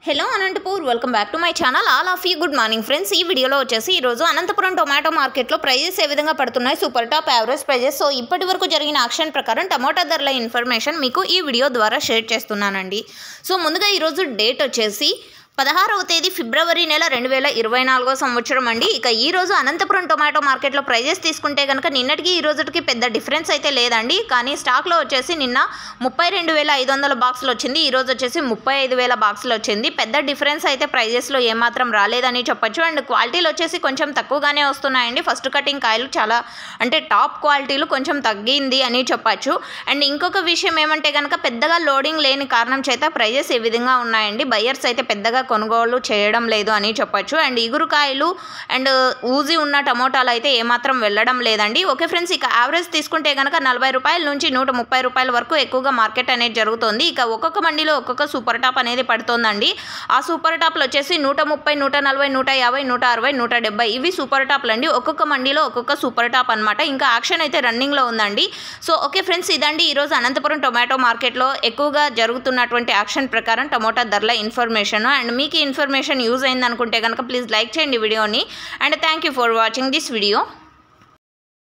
hello Anantapur welcome back to my channel all of you good morning friends ఈ వీడియోలో వచ్చేసి ఈరోజు అనంతపురం టొమాటో మార్కెట్లో ప్రైజెస్ ఏ విధంగా పడుతున్నాయి super top average prices so ఇప్పటి వరకు జరిగిన యాక్షన్ ప్రకారం టమోటా ధరల ఇన్ఫర్మేషన్ మీకు ఈ వీడియో ద్వారా షేర్ చేస్తున్నానండి సో ముందుగా ఈరోజు డేట్ వచ్చేసి పదహారవ తేదీ ఫిబ్రవరి నెల రెండు వేల ఇరవై నాలుగో సంవత్సరం అండి ఇక ఈ రోజు అనంతపురం టొమాటో మార్కెట్లో ప్రైజెస్ తీసుకుంటే కనుక నిన్నటికి ఈ రోజుకి పెద్ద డిఫరెన్స్ అయితే లేదండి కానీ స్టాక్లో వచ్చేసి నిన్న ముప్పై రెండు వేల ఐదు వందల బాక్సులు వచ్చింది ఈ రోజు వచ్చేసి ముప్పై ఐదు వేల బాక్సులు వచ్చింది పెద్ద డిఫరెన్స్ అయితే ప్రైజెస్లో ఏమాత్రం రాలేదని చెప్పొచ్చు అండ్ క్వాలిటీలు వచ్చేసి కొంచెం తక్కువగానే వస్తున్నాయండి ఫస్ట్ కటింగ్ కాయలు చాలా అంటే టాప్ క్వాలిటీలు కొంచెం తగ్గింది అని చెప్పొచ్చు అండ్ ఇంకొక విషయం ఏమంటే కనుక పెద్దగా లోడింగ్ లేని కారణం చేత ప్రైజెస్ ఏ విధంగా ఉన్నాయండి బయ్యర్స్ అయితే పెద్దగా కొనుగోలు చేయడం లేదు అని చెప్పొచ్చు అండ్ ఇగురుకాయలు అండ్ ఊజీ ఉన్న టమోటాలు అయితే ఏమాత్రం వెళ్ళడం లేదండి ఓకే ఫ్రెండ్స్ ఇక యావరేజ్ తీసుకుంటే కనుక నలభై రూపాయల నుంచి నూట ముప్పై రూపాయల వరకు ఎక్కువగా మార్కెట్ అనేది జరుగుతుంది ఇక ఒక్కొక్క మండిలో ఒక్కొక్క సూపర్ టాప్ అనేది పడుతుందండి ఆ సూపర్ టాప్లు వచ్చేసి నూట ముప్పై నూట నలభై నూట యాభై నూట అరవై నూట డెబ్బై ఇవి సూపర్ టాప్లు అండి ఒక్కొక్క మండిలో ఒక్కొక్క సూపర్ టాప్ అనమాట ఇంకా యాక్షన్ అయితే రన్నింగ్లో ఉందండి సో ఓకే ఫ్రెండ్స్ ఇదండి ఈరోజు అనంతపురం టొమాటో మార్కెట్లో ఎక్కువగా జరుగుతున్నటువంటి యాక్షన్ ప్రకారం టమోటా ధరల ఇన్ఫర్మేషన్ అండ్ మీకు ఈ ఇన్ఫర్మేషన్ యూజ్ అయింది అనుకుంటే కనుక ప్లీజ్ లైక్ చేయండి వీడియోని and thank you for watching this video